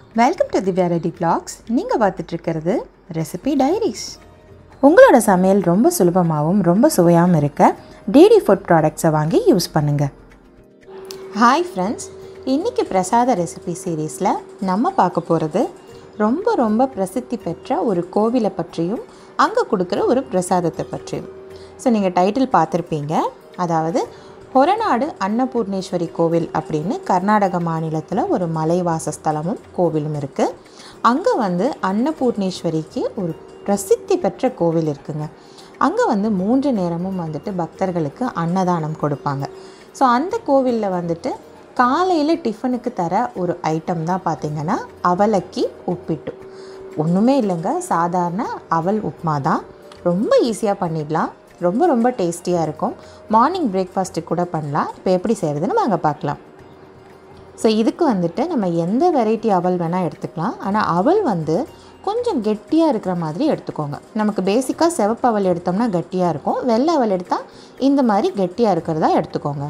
welcome to Divya ready blogs நீங்கள் பார்த்துட்ருக்கிறது recipe diaries உங்களோட சமையல் ரொம்ப சுலபமாகவும் ரொம்ப சுவையாகவும் இருக்க டிடி ஃபுட் ப்ராடக்ட்ஸை வாங்கி யூஸ் பண்ணுங்கள் ஹாய் ஃப்ரெண்ட்ஸ் இன்றைக்கி பிரசாத ரெசிபி சீரீஸில் நம்ம பார்க்க போகிறது ரொம்ப ரொம்ப பிரசித்தி பெற்ற ஒரு கோவிலை பற்றியும் அங்கே கொடுக்குற ஒரு பிரசாதத்தை பற்றியும் ஸோ நீங்கள் டைட்டில் பார்த்துருப்பீங்க அதாவது ஹொரநாடு அன்னபூர்ணேஸ்வரி கோவில் அப்படின்னு கர்நாடக மாநிலத்தில் ஒரு மலைவாசஸ்தலமும் கோவிலும் இருக்குது அங்கே வந்து அன்னபூர்ணேஸ்வரிக்கு ஒரு பிரசித்தி பெற்ற கோவில் இருக்குங்க அங்கே வந்து மூன்று நேரமும் வந்துட்டு பக்தர்களுக்கு அன்னதானம் கொடுப்பாங்க ஸோ அந்த கோவிலில் வந்துட்டு காலையில் டிஃபனுக்கு தர ஒரு ஐட்டம் தான் பார்த்திங்கன்னா அவலக்கி உப்பிட்டு ஒன்றுமே இல்லைங்க சாதாரண அவல் உப்மா தான் ரொம்ப ஈஸியாக பண்ணிடலாம் ரொம்ப ரொம்ப டேஸ்டியாக இருக்கும் மார்னிங் பிரேக்ஃபாஸ்ட்டுக்கு கூட பண்ணலாம் இப்போ எப்படி செய்கிறதுன்னு வாங்க பார்க்கலாம் ஸோ இதுக்கு வந்துட்டு நம்ம எந்த வெரைட்டி அவல் வேணால் எடுத்துக்கலாம் ஆனால் அவல் வந்து கொஞ்சம் கெட்டியாக இருக்கிற மாதிரி எடுத்துக்கோங்க நமக்கு பேசிக்காக சிவப்பு அவல் எடுத்தோம்னா கெட்டியாக இருக்கும் வெள்ளை அவல் எடுத்தால் இந்த மாதிரி கெட்டியாக இருக்கிறதா எடுத்துக்கோங்க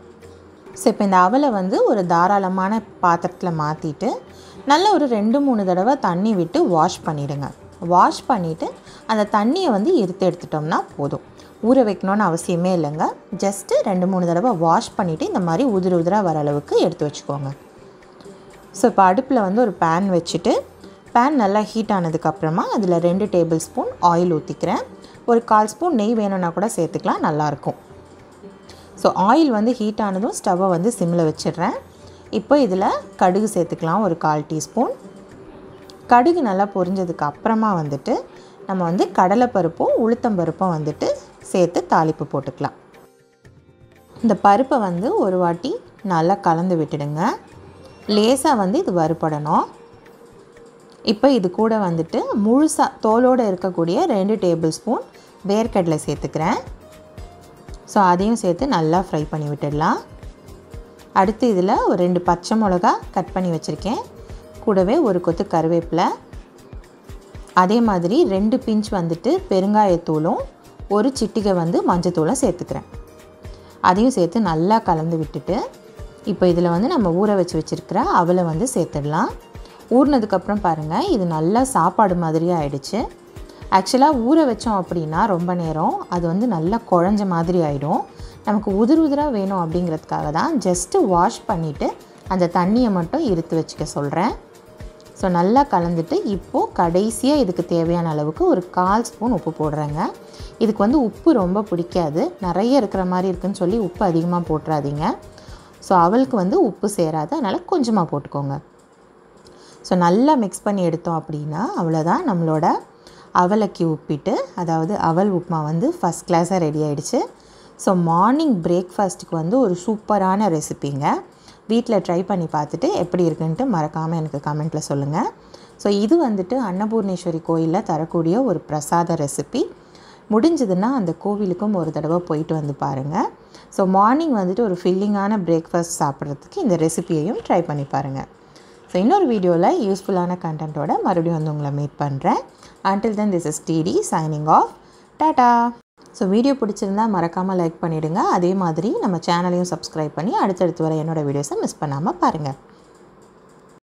ஸோ இப்போ இந்த அவலை வந்து ஒரு தாராளமான பாத்திரத்தில் மாற்றிட்டு நல்ல ஒரு ரெண்டு மூணு தடவை தண்ணி விட்டு வாஷ் பண்ணிவிடுங்க வாஷ் பண்ணிவிட்டு அந்த தண்ணியை வந்து இருத்து எடுத்துட்டோம்னா போதும் ஊற வைக்கணும்னு அவசியமே இல்லைங்க ஜஸ்ட்டு ரெண்டு மூணு தடவை வாஷ் பண்ணிவிட்டு இந்த மாதிரி உதிர உதிராக வர அளவுக்கு எடுத்து வச்சுக்கோங்க ஸோ இப்போ அடுப்பில் வந்து ஒரு பேன் வச்சுட்டு பேன் நல்லா ஹீட் ஆனதுக்கப்புறமா அதில் ரெண்டு டேபிள் ஸ்பூன் ஆயில் ஊற்றிக்கிறேன் ஒரு கால் ஸ்பூன் நெய் வேணும்னா கூட சேர்த்துக்கலாம் நல்லாயிருக்கும் ஸோ ஆயில் வந்து ஹீட் ஆனதும் ஸ்டவ்வை வந்து சிம்மில் வச்சிடுறேன் இப்போ இதில் கடுகு சேர்த்துக்கலாம் ஒரு கால் டீஸ்பூன் கடுகு நல்லா பொரிஞ்சதுக்கு அப்புறமா வந்துட்டு நம்ம வந்து கடலைப்பருப்பும் உளுத்தம்பருப்பும் வந்துட்டு சேர்த்து தாளிப்பு போட்டுக்கலாம் இந்த பருப்பை வந்து ஒரு வாட்டி நல்லா கலந்து விட்டுடுங்க லேசாக வந்து இது வறுபடணும் இப்போ இது கூட வந்துட்டு முழுசாக தோலோடு இருக்கக்கூடிய ரெண்டு டேபிள் ஸ்பூன் வேர்க்கடலை சேர்த்துக்கிறேன் ஸோ அதையும் சேர்த்து நல்லா ஃப்ரை பண்ணி விட்டுடலாம் அடுத்து இதில் ஒரு ரெண்டு பச்சை மிளகா கட் பண்ணி வச்சுருக்கேன் கூடவே ஒரு கொத்து கருவேப்பிலை அதே மாதிரி ரெண்டு பிஞ்ச் வந்துட்டு பெருங்காயத்தூளும் ஒரு சிட்டிகை வந்து மஞ்சத்தூளும் சேர்த்துக்கிறேன் அதையும் சேர்த்து நல்லா கலந்து விட்டுட்டு இப்போ இதில் வந்து நம்ம ஊற வச்சு வச்சுருக்கிற அவலை வந்து சேர்த்துடலாம் ஊறினதுக்கப்புறம் பாருங்கள் இது நல்லா சாப்பாடு மாதிரியே ஆயிடுச்சு ஆக்சுவலாக ஊற வச்சோம் அப்படின்னா ரொம்ப நேரம் அது வந்து நல்லா குழஞ்ச மாதிரி ஆகிடும் நமக்கு உதிர் உதிராக வேணும் அப்படிங்கிறதுக்காக தான் ஜஸ்ட்டு வாஷ் பண்ணிவிட்டு அந்த தண்ணியை மட்டும் இருத்து வச்சுக்க சொல்கிறேன் ஸோ நல்லா கலந்துட்டு இப்போது கடைசியாக இதுக்கு தேவையான அளவுக்கு ஒரு கால் ஸ்பூன் உப்பு போடுறேங்க இதுக்கு வந்து உப்பு ரொம்ப பிடிக்காது நிறைய இருக்கிற மாதிரி இருக்குன்னு சொல்லி உப்பு அதிகமாக போட்டுறாதீங்க ஸோ அவளுக்கு வந்து உப்பு சேராது அதனால் கொஞ்சமாக போட்டுக்கோங்க ஸோ நல்லா மிக்ஸ் பண்ணி எடுத்தோம் அப்படின்னா அவ்வளோதான் நம்மளோட அவலக்கி உப்பிட்டு அதாவது அவல் உப்புமா வந்து ஃபஸ்ட் கிளாஸாக ரெடி ஆகிடுச்சு ஸோ மார்னிங் பிரேக்ஃபாஸ்ட்டுக்கு வந்து ஒரு சூப்பரான ரெசிபிங்க வீட்டில் ட்ரை பண்ணி பார்த்துட்டு எப்படி இருக்குன்ட்டு மறக்காமல் எனக்கு கமெண்ட்டில் சொல்லுங்கள் ஸோ இது வந்துட்டு அன்னபூர்ணேஸ்வரி கோயிலில் தரக்கூடிய ஒரு பிரசாத ரெசிபி முடிஞ்சதுன்னா அந்த கோவிலுக்கும் ஒரு தடவை போயிட்டு வந்து பாருங்கள் ஸோ மார்னிங் வந்துட்டு ஒரு ஃபில்லிங்கான பிரேக்ஃபாஸ்ட் சாப்பிட்றதுக்கு இந்த ரெசிபியையும் ட்ரை பண்ணி பாருங்கள் ஸோ இன்னொரு வீடியோவில் யூஸ்ஃபுல்லான கண்டென்ட்டோட மறுபடியும் வந்து உங்களை மீட் பண்ணுறேன் until then this is DD signing off tata so video பிடிச்சிருந்தா மறக்காமல் லைக் பண்ணிவிடுங்க அதே மாதிரி நம்ம சேனலையும் சப்ஸ்கிரைப் பண்ணி அடுத்தடுத்து வர என்னோடய வீடியோஸை மிஸ் பண்ணாமல் பாருங்கள்